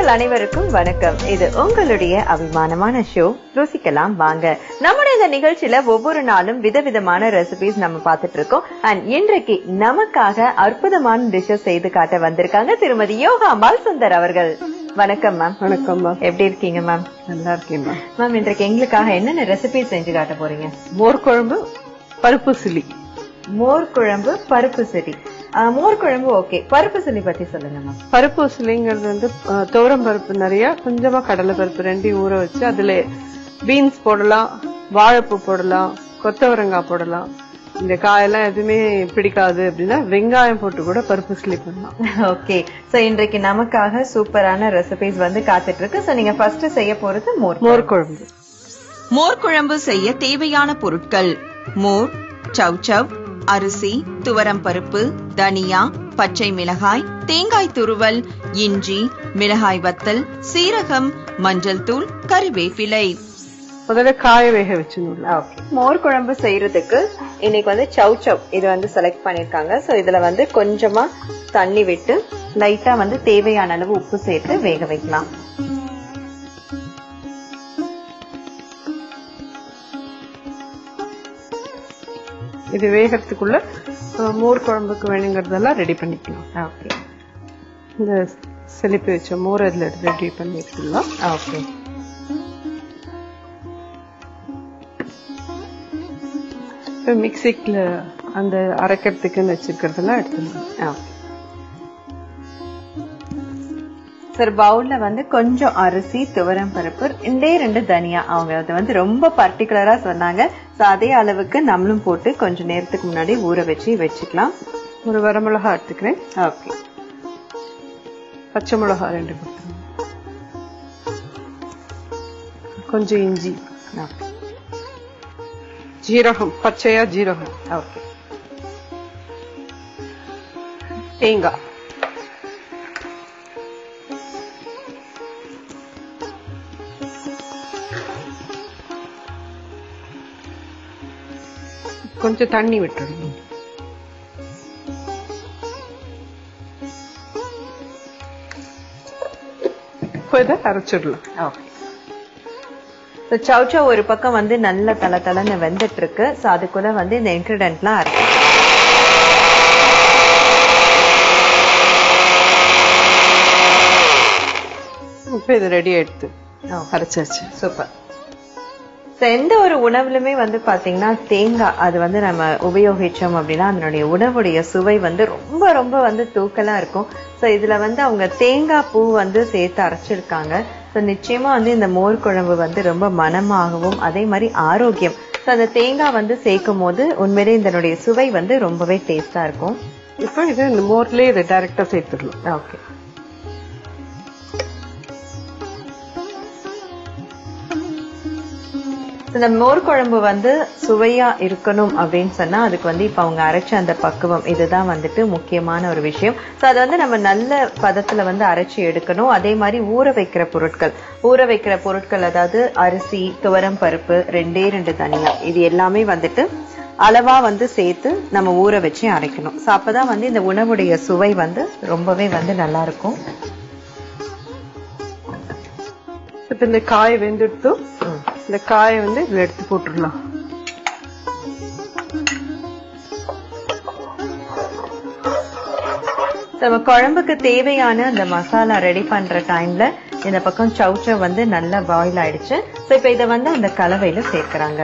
நேயர்கள் அனைவருக்கும் வணக்கம் இது உங்களுடைய அபிமானமான ஷோ ருசிக்கலாம் வாங்க நம்முடைய இந்த நிகழ்ச்சியில ஒவ்வொரு நாளும் விதவிதமான ரெசிபிஸ் நம்ம பார்த்துட்டு இருக்கோம் அண்ட் இன்றைக்கு நமக்காக அற்புதமான டிஷ்ஷஸ் செய்து காட்ட வந்திருக்காங்க திருமதி யோகாம்பாள் சுந்தர் அவர்கள் வணக்கம் மேம் வணக்கம் மேம் எப்படி இருக்கீங்க மேம் நல்லா இருக்கேன் மேம் மேம் இன்றைக்கு எங்களுக்காக என்னென்ன ரெசிபி செஞ்சு காட்ட போறீங்க மோர் குழம்பு பருப்பு சிலி மோர் குழம்பு பருப்பு சிலி ஆஹ், மோர் குழம்பு ஓகே பருப்பு சிலி பத்தி சொல்லுங்க மேம் பருப்பு சிலிங்கிறது வந்து அஹ், துவரம் பருப்பு நிறைய கொஞ்சமா கடலை பருப்பு ரெண்டையும் ஊற வச்சு அதுல பீன்ஸ் போடலாம் வாழைப்பூ போடலாம் கொத்தவரங்காய் போடலாம் இந்த காயெல்லாம் எதுவுமே பிடிக்காது அப்படின்னா வெங்காயம் போட்டு கூட பருப்பு சிலி பண்ணலாம் ஓகே சோ இன்றைக்கு நமக்காக சூப்பரான ரெசிபிஸ் வந்து காத்துட்டு இருக்கு சோ நீங்க ஃபர்ஸ்ட் செய்ய போறது மோர் மோர் குழம்பு மோர் குழம்பு செய்ய தேவையான பொருட்கள் மோர் சவ் அரிசி துவரம் பருப்பு தனியா பச்சை மிளகாய் தேங்காய் துருவல் இஞ்சி மிளகாய் வத்தல் சீரகம் மஞ்சள் தூள் கறிவேப்பிலை முதல்ல காய வேக வச்சுணும் ஓகே மோர் குழம்பு செய்யறதுக்கு இன்னைக்கு வந்து சவ் சவ் இது வந்து செலக்ட் பண்ணிருக்காங்க சோ இதுல வந்து கொஞ்சமா தண்ணி விட்டு லைட்டா வந்து தேவையான அளவு உப்பு சேர்த்து வேக வைக்கலாம் இது வேகறதுக்குள்ள அஹ், மோர் குழம்புக்கு வேணுங்கிறதெல்லாம் ரெடி பண்ணிக்கலாம் ஓகே இந்த செலிப்பி வச்ச மோர் அதுல ரெடி பண்ணி வச்சுக்கலாம் ஓகே இப்போ மிக்சிக்குல அந்த அரைக்கிறதுக்குன்னு வச்சிருக்கிறதெல்லாம் எடுத்துக்கலாம் ஓகே சார் பவுல்ல வந்து கொஞ்சம் அரிசி துவரம் பருப்பு ரெண்டே ரெண்டு தனியா அவங்க அதை வந்து ரொம்ப பர்டிகுலரா சொன்னாங்க சோ அதே அளவுக்கு நம்மளும் போட்டு கொஞ்சம் நேரத்துக்கு முன்னாடி ஊற வச்சு வச்சுக்கலாம் ஒரு வரமிளகா எடுத்துக்கிறேன் ஓகே பச்சை மிளகா ரெண்டு கொடுத்துருங்க கொஞ்சம் இஞ்சி ஓகே ஜீரகம் பச்சையா ஜீரகம் ஓகே தேங்காய் கொஞ்சம் தண்ணி விட்டுருங்க இப்போ இதை அரைச்சிடலாம் ஓகே ஸோ சவுச்சா ஒரு பக்கம் வந்து நல்ல தல தலன்னு வெந்துட்டு இருக்கு ஸோ அதுக்குள்ள வந்து இந்த இன்க்ரீடியன்ட்லாம் இருக்கு இப்போ இது ரெடி ஆயிடுது ஓகே அரைச்சாச்சு சூப்பர் ஸோ எந்த ஒரு உணவுலுமே வந்து பாத்தீங்கன்னா தேங்காய் அது வந்து நம்ம உபயோகிச்சோம் அப்படின்னா அதனுடைய உணவுடைய சுவை வந்து ரொம்ப ரொம்ப வந்து தூக்கலா இருக்கும் ஸோ இதுல வந்து அவங்க தேங்காய் பூ வந்து சேர்த்து அரைச்சிருக்காங்க ஸோ நிச்சயமா வந்து இந்த மோர் குழம்பு வந்து ரொம்ப மனமாகவும் அதே மாதிரி ஆரோக்கியம் ஸோ அந்த தேங்காய் வந்து சேர்க்கும் போது உண்மையிலே இதனுடைய சுவை வந்து ரொம்பவே டேஸ்டா இருக்கும் இப்போ இது இந்த மோர்லயே இதை டைரக்டா சேர்த்துடலாம் ஓகே இந்த மோர் குழம்பு வந்து சுவையா இருக்கணும் அப்படின்னு சொன்னா அதுக்கு வந்து இப்ப அவங்க அரைச்ச அந்த பக்குவம் இதுதான் வந்துட்டு முக்கியமான ஒரு விஷயம் சோ அது வந்து நம்ம நல்ல பதத்துல வந்து அரைச்சு எடுக்கணும் அதே மாதிரி ஊற வைக்கிற பொருட்கள் ஊற வைக்கிற பொருட்கள் அதாவது அரிசி துவரம் பருப்பு ரெண்டே ரெண்டு தனியா இது எல்லாமே வந்துட்டு அளவா வந்து சேர்த்து நம்ம ஊற வச்சு அரைக்கணும் சோ அப்பதான் வந்து இந்த உணவுடைய சுவை வந்து ரொம்பவே வந்து நல்லா இருக்கும் இப்போ இந்த காய் வெந்துடுத்து இந்த காயை வந்து இதுல எடுத்து போட்டுடலாம் நம்ம குழம்புக்கு தேவையான அந்த மசாலா ரெடி பண்ற டைம்ல இந்த பக்கம் சவுச்ச வந்து நல்லா பாயில் ஆயிடுச்சு சோ இப்ப இத வந்து அந்த கலவையில சேர்க்கறாங்க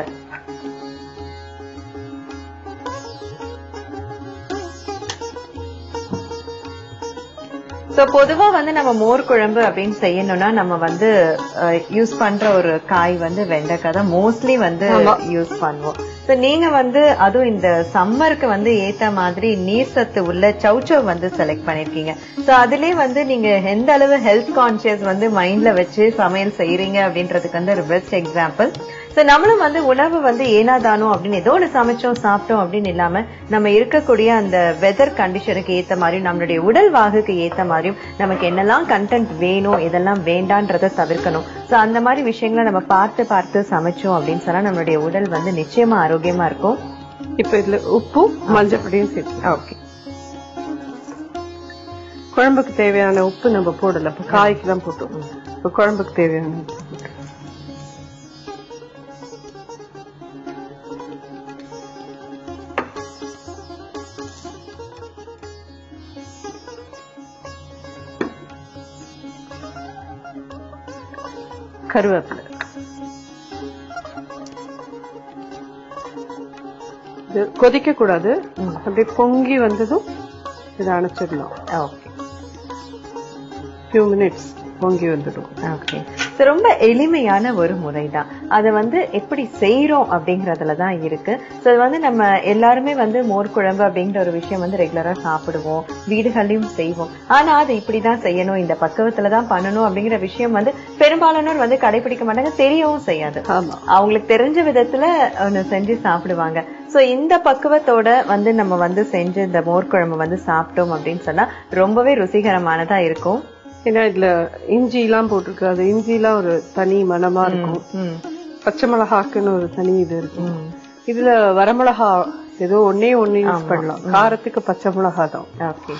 சோ பொதுவா வந்து நம்ம மோர் குழம்பு அப்படின்னு செய்யணும்னா நம்ம வந்து யூஸ் பண்ற ஒரு காய் வந்து வெண்டைக்காய் தான் மோஸ்ட்லி வந்து யூஸ் பண்ணுவோம் சோ நீங்க வந்து அதுவும் இந்த சம்மருக்கு வந்து ஏத்த மாதிரி நீர் சத்து உள்ள சவுச்சவ் வந்து செலக்ட் பண்ணிருக்கீங்க சோ அதுலயே வந்து நீங்க எந்த அளவு ஹெல்த் கான்சியஸ் வந்து மைண்ட்ல வச்சு சமையல் செய்யறீங்க அப்படின்றதுக்கு வந்து ஒரு பெஸ்ட் எக்ஸாம்பிள் சோ நம்மளும் வந்து உணவு வந்து ஏனாதானோ அப்படின்னு ஏதோ ஒன்று சமைச்சோம் சாப்பிட்டோம் அப்படின்னு இல்லாம நம்ம இருக்கக்கூடிய அந்த வெதர் கண்டிஷனுக்கு ஏத்த மாதிரியும் நம்மளுடைய உடல் வாகுக்கு ஏத்த மாதிரியும் நமக்கு என்னெல்லாம் கண்டென்ட் வேணும் இதெல்லாம் வேண்டான்றதை தவிர்க்கணும் சோ அந்த மாதிரி விஷயங்களை நம்ம பார்த்து பார்த்து சமைச்சோம் அப்படின்னு சொன்னா நம்மளுடைய உடல் வந்து நிச்சயமா ஆரோக்கியமா இருக்கும் இப்போ இதுல உப்பு மஞ்சள் பொடியும் சேர்த்து ஓகே குழம்புக்கு தேவையான உப்பு நம்ம போடல இப்ப காய்க்கு தான் போட்டோம் இப்ப குழம்புக்கு தேவையான உப்பு போட்டுக்கலாம். கருவேப்பிலை இது கொதிக்க கூடாது அப்படியே பொங்கி வந்ததும் இதை அணைச்சிடலாம் ஓகே ஃபியூ மினிட்ஸ் பொங்கி வந்துடும் ஓகே ரொம்ப எளிமையான ஒரு முறைதான் அதை வந்து எப்படி செய்றோம் அப்படிங்கறதுல தான் இருக்கு ஸோ அது வந்து நம்ம எல்லாருமே வந்து மோர் குழம்பு அப்படிங்கிற ஒரு விஷயம் வந்து ரெகுலரா சாப்பிடுவோம் வீடுகள்லயும் செய்வோம் ஆனா அதை இப்படிதான் செய்யணும் இந்த பக்குவத்துல தான் பண்ணணும் அப்படிங்கிற விஷயம் வந்து பெரும்பாலானோர் வந்து கடைபிடிக்க மாட்டாங்க தெரியவும் செய்யாது ஆமா அவங்களுக்கு தெரிஞ்ச விதத்துல ஒண்ணு செஞ்சு சாப்பிடுவாங்க சோ இந்த பக்குவத்தோட வந்து நம்ம வந்து செஞ்சு இந்த மோர் குழம்பு வந்து சாப்பிட்டோம் அப்படின்னு சொன்னா ரொம்பவே ருசிகரமானதா இருக்கும் ஏன்னா இதுல இஞ்சி எல்லாம் போட்டிருக்கு அது இஞ்சி எல்லாம் ஒரு தனி மனமா இருக்கும் ம், பச்சை மிளகாக்குன்னு ஒரு தனி இது இருக்கும் ம். இதுல வரமிளகா ஏதோ ஒன்னே ஒண்ணு யூஸ் பண்ணலாம் காரத்துக்கு பச்சை மிளகா தான் ஓகே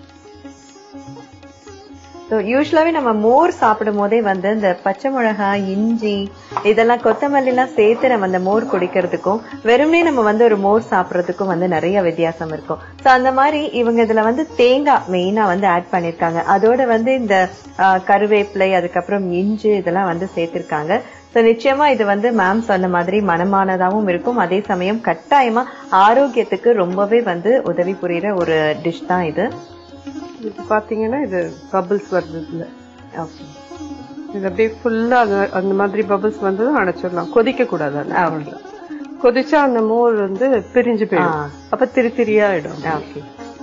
ஸோ யூஸ்வலாவே நம்ம மோர் சாப்பிடும் போதே வந்து இந்த பச்சை மிளகாய் இஞ்சி இதெல்லாம் கொத்தமல்லி எல்லாம் சேர்த்து நம்ம அந்த மோர் குடிக்கிறதுக்கும் வெறுமனே நம்ம வந்து ஒரு மோர் சாப்பிடுறதுக்கும் வந்து நிறைய வித்தியாசம் இருக்கும் ஸோ அந்த மாதிரி இவங்க இதுல வந்து தேங்காய் மெயினா வந்து ஆட் பண்ணிருக்காங்க அதோட வந்து இந்த ஆஹ், கருவேப்பிலை அதுக்கப்புறம் இஞ்சி இதெல்லாம் வந்து சேர்த்திருக்காங்க ஸோ நிச்சயமா இது வந்து மேம் சொன்ன மாதிரி மனமானதாகவும் இருக்கும் அதே சமயம் கட்டாயமா ஆரோக்கியத்துக்கு ரொம்பவே வந்து உதவி புரியுற ஒரு டிஷ் தான் இது இது பாத்தீங்கன்னா இது பபிள்ஸ் வருது இதுல ஓகே இது அப்படியே ஃபுல்லா அந்த மாதிரி பபிள்ஸ் வந்ததும் அணைச்சிடலாம் கொதிக்க கூடாது அது. அவ்வளவுதான். கொதிச்சா அந்த மோர் வந்து பிரிஞ்சு போயிடும் ஆ. அப்ப திரி திரியாயிடும் ஓகே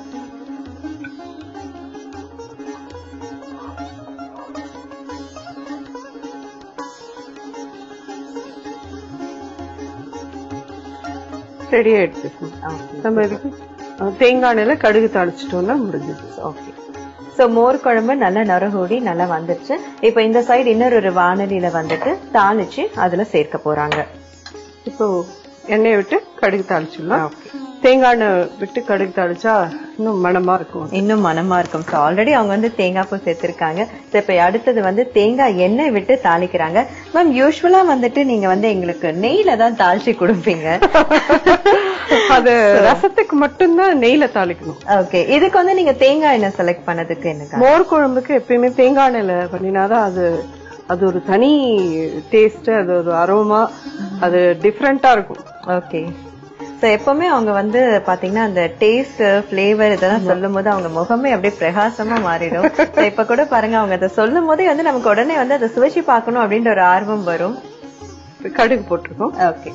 ரெடி ஆயிடுச்சு நம்ம இதுக்கு அஹ், தேங்காய் எண்ணெயில கடுகு தாளிச்சிட்டோம்னா முடிஞ்சது ஓகே சோ மோர் குழம்பு நல்லா நரகூடி நல்லா வந்துருச்சு இப்போ இந்த சைடு இன்னொரு ஒரு வானலியில வந்துட்டு தாளிச்சு அதுல சேர்க்க போறாங்க இப்போ எண்ணெயை விட்டு கடுகு தாளிச்சிடலாம் தேங்காய் எண்ணெய் விட்டு கடுகு தாளிச்சா இன்னும் மணமா இருக்கும் இன்னும் மனமா இருக்கும் ஸோ ஆல்ரெடி அவங்க வந்து தேங்காய் பூ சேர்த்திருக்காங்க ஸோ இப்போ அடுத்தது வந்து தேங்காய் எண்ணெய் விட்டு தாளிக்கிறாங்க மேம் யூஸ்வலா வந்துட்டு நீங்க வந்து எங்களுக்கு நெய்ல தான் தாளிச்சு கொடுப்பீங்க அது ரசத்துக்கு மட்டும்தான் நெய்ல தாளிக்கணும் ஓகே இதுக்கு வந்து நீங்க தேங்காய் எண்ணெய் செலக்ட் பண்ணதுக்கு என்ன காரணம்? மோர் குழம்புக்கு எப்பயுமே தேங்காய் எண்ணெயில பண்ணினாதான் அது அது ஒரு தனி டேஸ்ட் அது ஒரு அரோமா அது டிஃப்ரெண்டா இருக்கும் ஓகே சோ எப்பவுமே அவங்க வந்து பாத்தீங்கன்னா அந்த டேஸ்ட் ஃபிளேவர் இதெல்லாம் சொல்லும் போது அவங்க முகமே அப்படியே பிரகாசமா மாறிடும் So, இப்ப கூட பாருங்க அவங்க அதை சொல்லும் போதே வந்து நமக்கு உடனே வந்து அதை சுவைச்சு பார்க்கணும் அப்படின்ற ஒரு ஆர்வம் வரும் கடுகு போட்டிருக்கோம் ஓகே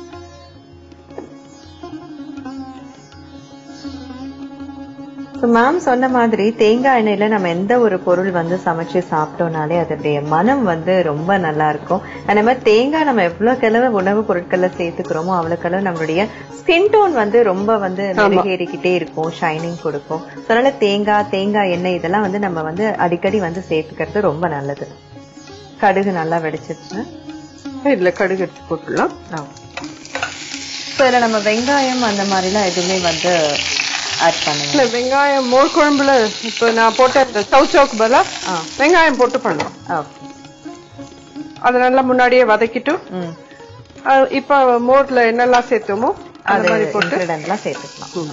மேம் சொன்ன மாதிரி தேங்காய் எண்ணெயில நம்ம எந்த ஒரு பொருள் வந்து சமைச்சு சாப்பிட்டோம்னாலே அதோடைய மனம் வந்து ரொம்ப நல்லா இருக்கும் அந்த மாதிரி தேங்காய் நம்ம எவ்வளவு கிளவு உணவுப் பொருட்கள்ல சேர்த்துக்கிறோமோ அவ்வளவு கிளவு நம்மளுடைய ஸ்கின் டோன் வந்து ரொம்ப வந்து மெருகேறிக்கிட்டே இருக்கும் ஷைனிங் கொடுக்கும் So, அதனால தேங்காய் தேங்காய் எண்ணெய் இதெல்லாம் வந்து நம்ம வந்து அடிக்கடி வந்து சேர்த்துக்கிறது ரொம்ப நல்லது கடுகு நல்லா வெடிச்சிருச்சு இதுல கடுகு எடுத்து போட்டுடலாம் ஸோ இதுல நம்ம வெங்காயம் அந்த மாதிரிலாம் எதுவுமே வந்து ஆட் பண்ணுங்க இல்ல வெங்காயம் மோர் குழம்புல இப்ப நான் போட்ட இந்த சவுச்சவுக்கு பதிலா ஆ வெங்காயம் போட்டு பண்ணலாம் ஓகே அதை நல்லா முன்னாடியே வதக்கிட்டு ம் அஹ் இப்ப மோர்ல என்னெல்லாம் சேர்த்தோமோ அந்த அது மாதிரி போட்டு இன்கிரிடென்ட்லாம் சேர்த்துக்கலாம் ம்.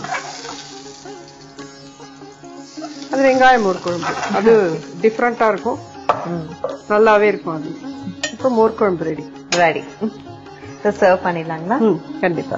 அது வெங்காயம் மோர் குழம்பு அது டிஃப்ரெண்டா இருக்கும் ம் நல்லாவே இருக்கும் அது இப்போ மோர் குழம்பு ரெடி ரெடி ஸோ சர்வ் பண்ணிடலாங்களா ம் கண்டிப்பா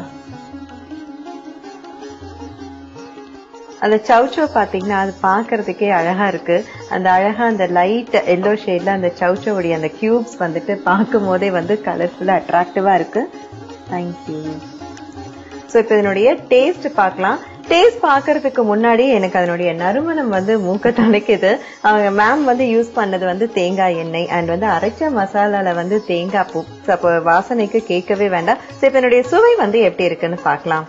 அந்த சவுச்சோ பாத்தீங்கன்னா அது பார்க்கிறதுக்கே அழகா இருக்கு அந்த அழகா அந்த லைட் எல்லோ ஷேட்ல அந்த சவுச்சோவுடைய அந்த கியூப்ஸ் வந்துட்டு பார்க்கும் போதே வந்து கலர்ஃபுல்லா அட்ராக்டிவா இருக்கு தேங்க்யூ ஸோ இப்போ இதனுடைய டேஸ்ட் பார்க்கலாம் டேஸ்ட் பார்க்கறதுக்கு முன்னாடி எனக்கு அதனுடைய நறுமணம் வந்து மூக்க தலைக்குது அவங்க மேம் வந்து யூஸ் பண்ணது வந்து தேங்காய் எண்ணெய் அண்ட் வந்து அரைச்ச மசாலால வந்து தேங்காய் பூ So, அப்போ வாசனைக்கு கேட்கவே வேண்டாம் ஸோ இப்போ என்னுடைய சுவை வந்து எப்படி இருக்குன்னு பார்க்கலாம்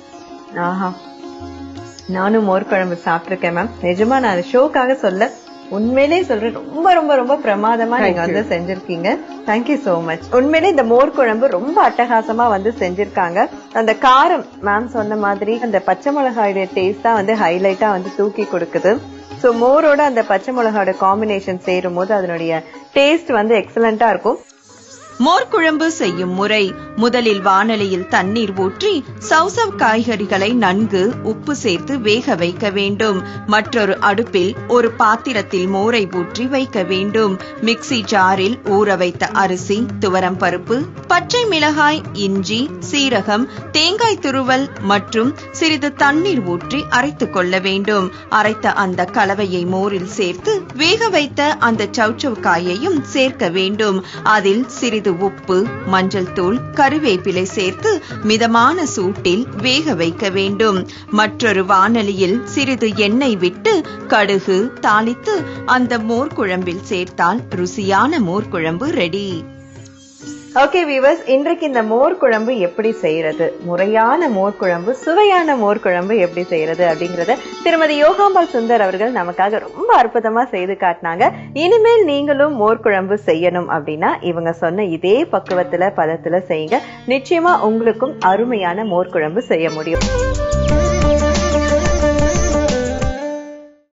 ஆஹா நானும் மோர் குழம்பு சாப்பிட்டிருக்கேன் மேம் நிஜமா நான் ஷோக்காக சொல்ல உண்மையிலே சொல்றேன் ரொம்ப ரொம்ப ரொம்ப பிரமாதமா நீங்க வந்து செஞ்சிருக்கீங்க தேங்க்யூ சோ மச் உண்மையிலே இந்த மோர் குழம்பு ரொம்ப அட்டகாசமா வந்து செஞ்சிருக்காங்க அந்த காரம் மேம் சொன்ன மாதிரி அந்த பச்சை மிளகாயுடைய டேஸ்ட் தான் வந்து ஹைலைட்டா வந்து தூக்கி கொடுக்குது சோ மோரோட அந்த பச்சை மிளகாயோட காம்பினேஷன் சேரும் போது அதனுடைய டேஸ்ட் வந்து எக்ஸலண்டா இருக்கும் மோர் குழம்பு செய்யும் முறை முதலில் வாணலியில் தண்ணீர் ஊற்றி சௌசவ் காய்கறிகளை நன்கு உப்பு சேர்த்து வேக வைக்க வேண்டும் மற்றொரு அடுப்பில் ஒரு பாத்திரத்தில் மோரை ஊற்றி வைக்க வேண்டும் மிக்ஸி ஜாரில் ஊற வைத்த அரிசி துவரம் பருப்பு பச்சை மிளகாய் இஞ்சி சீரகம் தேங்காய் துருவல் மற்றும் சிறிது தண்ணீர் ஊற்றி அரைத்துக் கொள்ள வேண்டும் அரைத்த அந்த கலவையை மோரில் சேர்த்து வேக வைத்த அந்த சௌச்சவ் காயையும் சேர்க்க வேண்டும் அதில் சிறிது உப்பு மஞ்சள் தூள் கருவேப்பிலை சேர்த்து மிதமான சூட்டில் வேக வைக்க வேண்டும் மற்றொரு வாணலியில் சிறிது எண்ணெய் விட்டு கடுகு தாளித்து அந்த மோர் குழம்பில் சேர்த்தால் ருசியான மோர் குழம்பு ரெடி ஓகே வீவர்ஸ் இன்றைக்கு இந்த மோர் குழம்பு எப்படி செய்யறது முறையான மோர் குழம்பு சுவையான மோர் குழம்பு எப்படி செய்யறது அப்படிங்கறத திருமதி யோகாம்பால் சுந்தர் அவர்கள் நமக்காக ரொம்ப அற்புதமா செய்து காட்டினாங்க இனிமேல் நீங்களும் மோர் குழம்பு செய்யணும் அப்படின்னா இவங்க சொன்ன இதே பக்குவத்துல பதத்துல செய்யுங்க நிச்சயமா உங்களுக்கும் அருமையான மோர் குழம்பு செய்ய முடியும்